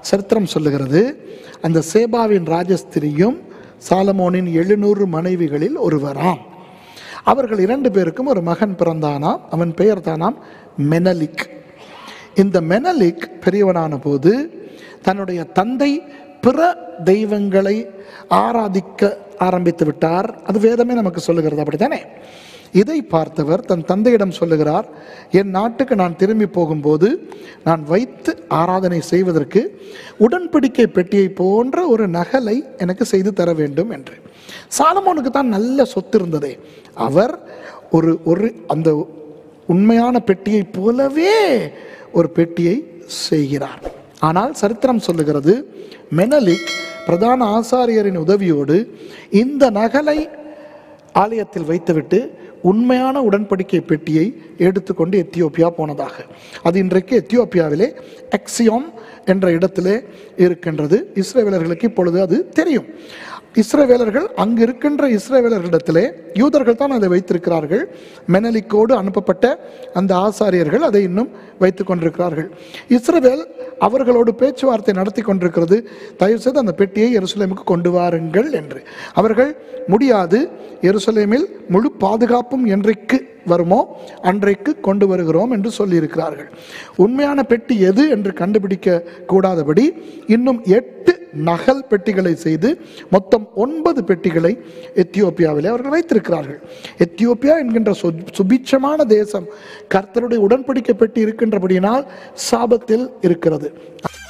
சரித்திரம் சொல்லுகிறது அந்த சேபாவின் ராஜஸ்திரியும் சாலமோனின் எழுநூறு மனைவிகளில் ஒருவராம் அவர்கள் இரண்டு பேருக்கும் ஒரு மகன் பிறந்தானாம் அவன் பெயர் தானாம் மெனலிக் இந்த மெனலிக் பெரியவனான போது தன்னுடைய தந்தை பிற தெய்வங்களை ஆராதிக்க ஆரம்பித்து விட்டார் அது வேதமே நமக்கு சொல்லுகிறது அப்படித்தானே இதை பார்த்தவர் தன் தந்தையிடம் சொல்லுகிறார் என் நாட்டுக்கு நான் திரும்பி போகும்போது நான் வைத்து ஆராதனை செய்வதற்கு உடன்படிக்கை பெட்டியை போன்ற ஒரு நகலை எனக்கு செய்து தர வேண்டும் என்று சாலமோனுக்கு தான் நல்ல சொத்து இருந்ததே அவர் ஒரு ஒரு அந்த உண்மையான பெட்டியைப் போலவே ஒரு பெட்டியை செய்கிறார் ஆனால் சரித்திரம் சொல்லுகிறது மெனலிக் பிரதான ஆசாரியரின் உதவியோடு இந்த நகலை ஆலயத்தில் வைத்துவிட்டு உண்மையான உடன்படிக்கை பெட்டியை எடுத்துக்கொண்டு எத்தியோப்பியா போனதாக அது இன்றைக்கு எத்தியோப்பியாவிலே எக்ஸியோம் என்ற இடத்திலே இருக்கின்றது இஸ்ரேவேலர்களுக்கு இப்பொழுது அது தெரியும் இஸ்ரேவேலர்கள் அங்கு இருக்கின்ற இஸ்ரேவேலர்களிடத்திலே யூதர்கள் தான் அதை வைத்திருக்கிறார்கள் மெனலிக்கோடு அனுப்பப்பட்ட அந்த ஆசாரியர்கள் அதை இன்னும் வைத்துக் கொண்டிருக்கிறார்கள் இஸ்ரவேல் அவர்களோடு பேச்சுவார்த்தை நடத்தி கொண்டிருக்கிறது தயவுசெய்து அந்த பெட்டியை எருசலேமுக்கு கொண்டு வாருங்கள் என்று அவர்கள் முடியாது எருசலேமில் முழு பாதுகாப்பும் என்றைக்கு வருமோ அன்றைக்கு கொண்டு வருகிறோம் என்று சொல்லியிருக்கிறார்கள் உண்மையான பெட்டி எது என்று கண்டுபிடிக்க கூடாதபடி இன்னும் எட்டு நகல் பெட்டிகளை செய்து மொத்தம் ஒன்பது பெட்டிகளை எத்தியோப்பியாவிலே அவர்கள் வைத்திருக்கிறார்கள் எத்தியோப்பியா என்கின்ற சு- சுபிட்சமான தேசம் கர்த்தருடைய உடன்படிக்கை பெட்டி இருக்கின்றபடியினால் சாபத்தில் இருக்கிறது